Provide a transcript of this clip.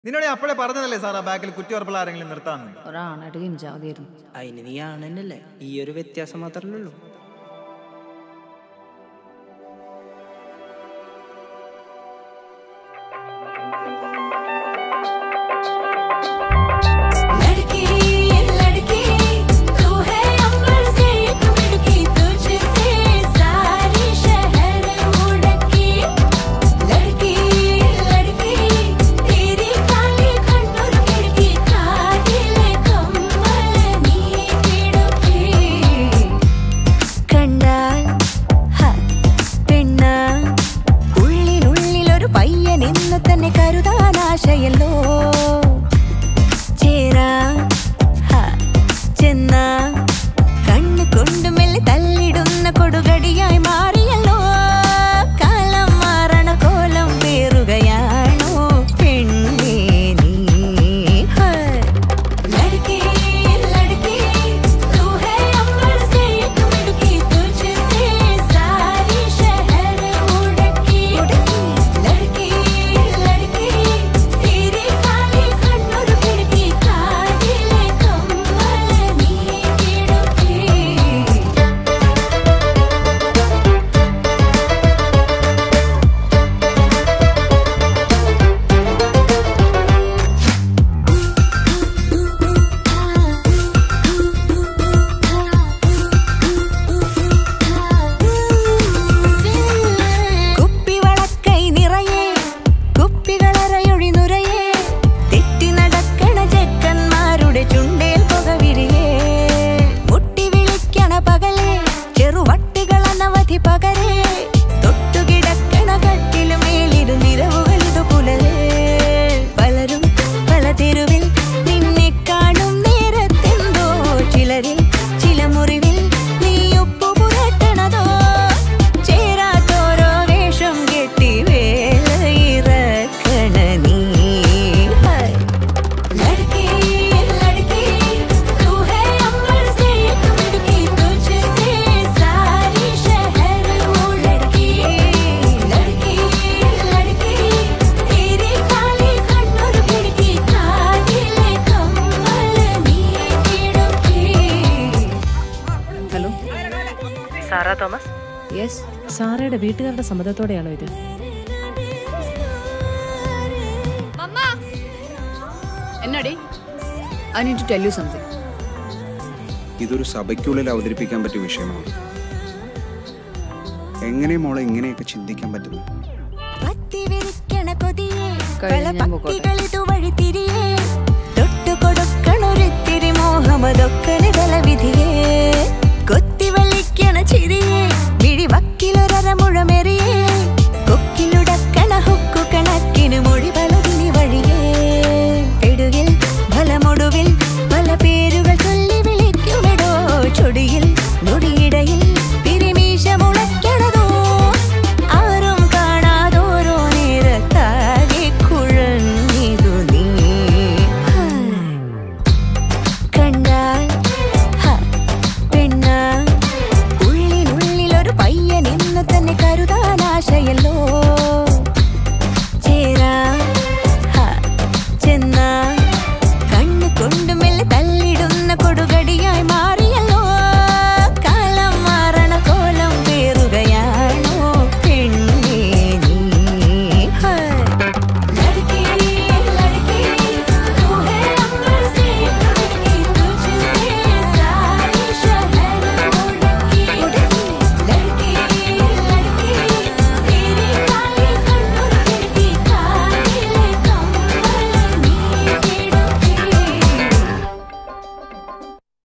നിന്നോട് ഞാൻ അപ്പോഴേ പറഞ്ഞതല്ലേ സാർ ആ ബാക്കിൽ കുറ്റിയുറപ്പുള്ള ആരെങ്കിലും നിർത്താന്ന് ഒരാണായിട്ട് ജനിച്ചാൽ മതിയായിരുന്നു അതിന് നീ ആണെന്നല്ലേ ഈ ഒരു വ്യത്യാസം മാത്രമല്ലേ ഉള്ളൂ लड़की लड़की तू है अंबर से एक मिड़की तुझसे सारी शहर उड़की लड़की लड़की तेरी काली खंडूर खिड़की कादिले कम्मल नी किड़की കണ്ടാൽ ഹ, പെണ്ണ ഉള്ളിനുള്ളിലൊരു പയ്യൻ ഇന്ന് തന്നെ കരുതാൻ ആശയല്ലോ ചേരാ ഹ, ചെന്ന കണ്ണു കൊണ്ട് മെല്ലെ തല്ലിടുന്ന കൊടുകടിയായി മാറിയല്ലോ കാലം മാറണ കോലം പേറുകയാണോ പെണ്ണേ നീ ഹ. लड़की लड़की तू है अंबर से एक मिड़की तुझसे सारी शहर उड़की लड़की लड़की तेरी काली खंडूर खिड़की कादिले कम्मल नी किड़की കുപ്പിവളക്കൈ നിറയെ കുപ്പികളറയൊഴി നുരയെ തെറ്റി നടക്കണ ചെക്കന്മാരുടെ ചുണ്ടേൽ പുകവിരിയേ മുട്ടി വിളിക്കണ പകലെ ചെറുവട്ടുകൾ അനവധി പകരെ തൊട്ടുകിടക്കണ കട്ടിലും മേലിരു നിരവുകൾ ഇത് പുലരേ പലരും പല തെരുവിൽ നിന്നെ കാണും നേരത്തെന്തോ ചിലരിൽ ചില മുറിവിൽ നീ ഉപ്പു പുരട്ടണതോ ചേരാത്തോരോ വേഷം കെട്ടി വേലയിറക്കണ നീ ഹായ് लड़की लड़की तू है अंबर से एक मिड़की तुझसे सारी शहर उड़की लड़की लड़की तेरी काली खंडूर खिड़की कादिले कम्मल नी किड़की ഹലോ സാറാ തോമസ് യെസ് സാറയുടെ വീട്ടുകാരുടെ സമ്മതത്തോടെയാണോ ഇത് എന്നാടി I need to tell you something ഇതൊരു സഭയ്ക്കുള്ളിൽ അവതരിപ്പിക്കാൻ പറ്റിയ വിഷയമാണ് എങ്ങനെ മോളെ ഇങ്ങനെയൊക്കെ ചിന്തിക്കാൻ പറ്റുന്നു പത്തി വിരിക്കണ കൊതിയെ കഴിഞ്ഞ പല ഞാൻ പൊക്കോട്ടെ. പക്ഷികൾ ഇതുവഴി